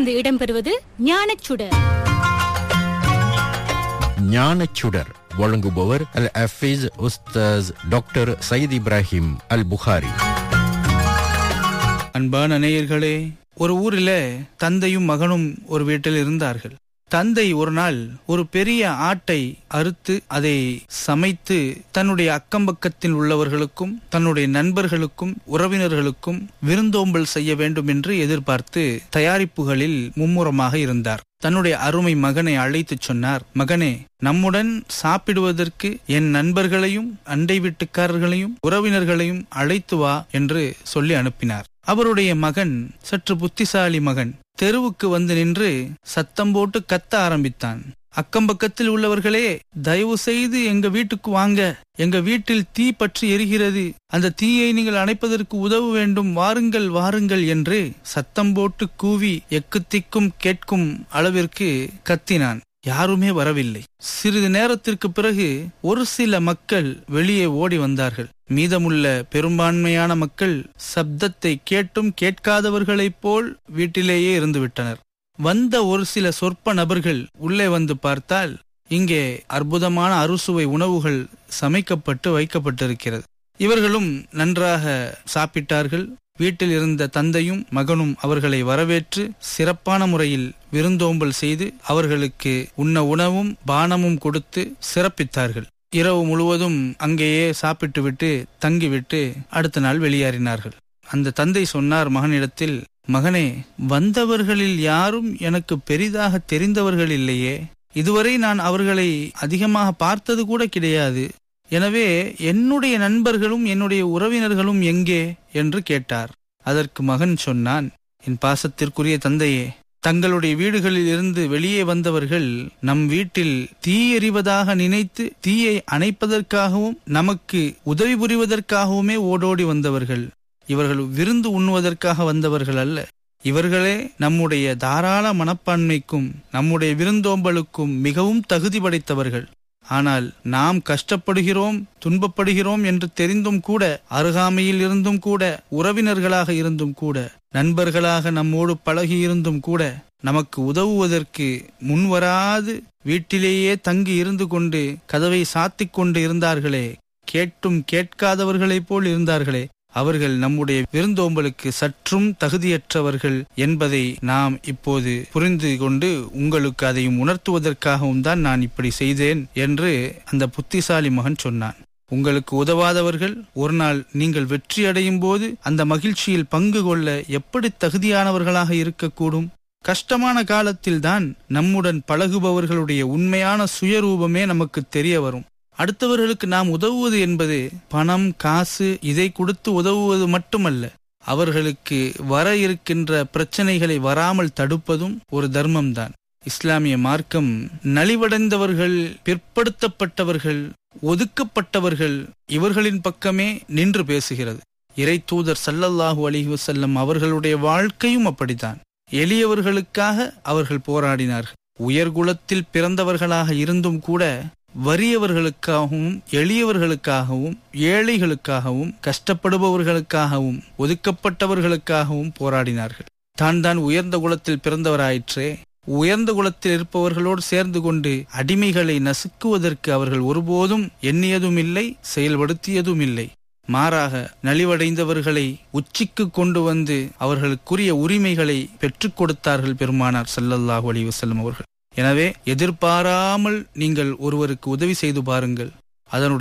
தொடர்ந்து இடம்பெறுவது ஞானச்சுடர் ஞானச்சுடர் வழங்குபவர் அல் அஃபீஸ் உஸ்தாஸ் டாக்டர் சயீத் இப்ராஹிம் அல் புகாரி அன்பான நேயர்களே ஒரு ஊரில தந்தையும் மகனும் ஒரு வீட்டில் இருந்தார்கள் தந்தை ஒரு நாள் ஒரு பெரிய ஆட்டை அறுத்து அதை சமைத்து தன்னுடைய அக்கம்பக்கத்தில் உள்ளவர்களுக்கும் தன்னுடைய நண்பர்களுக்கும் உறவினர்களுக்கும் விருந்தோம்பல் செய்ய வேண்டும் என்று எதிர்பார்த்து தயாரிப்புகளில் மும்முரமாக இருந்தார் தன்னுடைய அருமை மகனை அழைத்துச் சொன்னார் மகனே நம்முடன் சாப்பிடுவதற்கு என் நண்பர்களையும் அண்டை வீட்டுக்காரர்களையும் உறவினர்களையும் அழைத்து வா என்று சொல்லி அனுப்பினார் அவருடைய மகன் சற்று புத்திசாலி மகன் தெருவுக்கு வந்து நின்று சத்தம் போட்டு கத்த ஆரம்பித்தான் அக்கம்பக்கத்தில் உள்ளவர்களே தயவு செய்து எங்க வீட்டுக்கு வாங்க எங்க வீட்டில் தீ பற்றி எரிகிறது அந்த தீயை நீங்கள் அணைப்பதற்கு உதவ வேண்டும் வாருங்கள் வாருங்கள் என்று சத்தம் போட்டு கூவி எக்குத்திக்கும் கேட்கும் அளவிற்கு கத்தினான் யாருமே வரவில்லை சிறிது நேரத்திற்கு பிறகு ஒரு சில மக்கள் வெளியே ஓடி வந்தார்கள் மீதமுள்ள பெரும்பான்மையான மக்கள் சப்தத்தை கேட்டும் கேட்காதவர்களைப் போல் வீட்டிலேயே இருந்துவிட்டனர் வந்த ஒரு சில சொற்ப நபர்கள் உள்ளே வந்து பார்த்தால் இங்கே அற்புதமான அறுசுவை உணவுகள் சமைக்கப்பட்டு வைக்கப்பட்டிருக்கிறது இவர்களும் நன்றாக சாப்பிட்டார்கள் வீட்டில் இருந்த தந்தையும் மகனும் அவர்களை வரவேற்று சிறப்பான முறையில் விருந்தோம்பல் செய்து அவர்களுக்கு உண்ண உணவும் பானமும் கொடுத்து சிறப்பித்தார்கள் இரவு முழுவதும் அங்கேயே சாப்பிட்டுவிட்டு தங்கிவிட்டு அடுத்த நாள் வெளியேறினார்கள் அந்த தந்தை சொன்னார் மகனிடத்தில் மகனே வந்தவர்களில் யாரும் எனக்கு பெரிதாக தெரிந்தவர்கள் இல்லையே இதுவரை நான் அவர்களை அதிகமாக பார்த்தது கூட கிடையாது எனவே என்னுடைய நண்பர்களும் என்னுடைய உறவினர்களும் எங்கே என்று கேட்டார் அதற்கு மகன் சொன்னான் என் பாசத்திற்குரிய தந்தையே தங்களுடைய வீடுகளில் இருந்து வெளியே வந்தவர்கள் நம் வீட்டில் தீ எறிவதாக நினைத்து தீயை அணைப்பதற்காகவும் நமக்கு உதவி புரிவதற்காகவுமே ஓடோடி வந்தவர்கள் இவர்கள் விருந்து உண்ணுவதற்காக வந்தவர்கள் அல்ல இவர்களே நம்முடைய தாராள மனப்பான்மைக்கும் நம்முடைய விருந்தோம்பலுக்கும் மிகவும் தகுதி படைத்தவர்கள் ஆனால் நாம் கஷ்டப்படுகிறோம் துன்பப்படுகிறோம் என்று தெரிந்தும் கூட அருகாமையில் இருந்தும் கூட உறவினர்களாக இருந்தும் கூட நண்பர்களாக நம்மோடு பழகியிருந்தும் கூட நமக்கு உதவுவதற்கு முன்வராது வீட்டிலேயே தங்கி இருந்து கொண்டு கதவை சாத்திக் கொண்டு இருந்தார்களே கேட்டும் கேட்காதவர்களைப் போல் இருந்தார்களே அவர்கள் நம்முடைய விருந்தோம்பலுக்கு சற்றும் தகுதியற்றவர்கள் என்பதை நாம் இப்போது புரிந்து கொண்டு உங்களுக்கு அதையும் உணர்த்துவதற்காகவும் தான் நான் இப்படி செய்தேன் என்று அந்த புத்திசாலி மகன் சொன்னான் உங்களுக்கு உதவாதவர்கள் ஒரு நாள் நீங்கள் வெற்றி அடையும் போது அந்த மகிழ்ச்சியில் பங்கு கொள்ள எப்படி தகுதியானவர்களாக இருக்கக்கூடும் கஷ்டமான காலத்தில்தான் நம்முடன் பழகுபவர்களுடைய உண்மையான சுயரூபமே நமக்கு தெரிய வரும் அடுத்தவர்களுக்கு நாம் உதவுவது என்பது பணம் காசு இதை கொடுத்து உதவுவது மட்டுமல்ல அவர்களுக்கு வர இருக்கின்ற பிரச்சனைகளை வராமல் தடுப்பதும் ஒரு தர்மம்தான் இஸ்லாமிய மார்க்கம் நலிவடைந்தவர்கள் பிற்படுத்தப்பட்டவர்கள் ஒதுக்கப்பட்டவர்கள் இவர்களின் பக்கமே நின்று பேசுகிறது இறை தூதர் சல்லல்லாஹு அலிஹி வசல்லம் அவர்களுடைய வாழ்க்கையும் அப்படித்தான் எளியவர்களுக்காக அவர்கள் போராடினார்கள் உயர்குலத்தில் பிறந்தவர்களாக இருந்தும் கூட வறியவர்களுக்காகவும் எளியவர்களுக்காகவும் ஏழைகளுக்காகவும் கஷ்டப்படுபவர்களுக்காகவும் ஒதுக்கப்பட்டவர்களுக்காகவும் போராடினார்கள் தான் தான் உயர்ந்த குலத்தில் பிறந்தவராயிற்றே உயர்ந்த குலத்தில் இருப்பவர்களோடு சேர்ந்து கொண்டு அடிமைகளை நசுக்குவதற்கு அவர்கள் ஒருபோதும் எண்ணியதும் இல்லை செயல்படுத்தியதும் இல்லை மாறாக நலிவடைந்தவர்களை உச்சிக்கு கொண்டு வந்து அவர்களுக்குரிய உரிமைகளை பெற்றுக் கொடுத்தார்கள் பெருமானார் சல்லல்லாஹு அலி வசல்லம் அவர்கள் எனவே எதிர்பாராமல் நீங்கள் ஒருவருக்கு உதவி செய்து பாருங்கள் அதனுடைய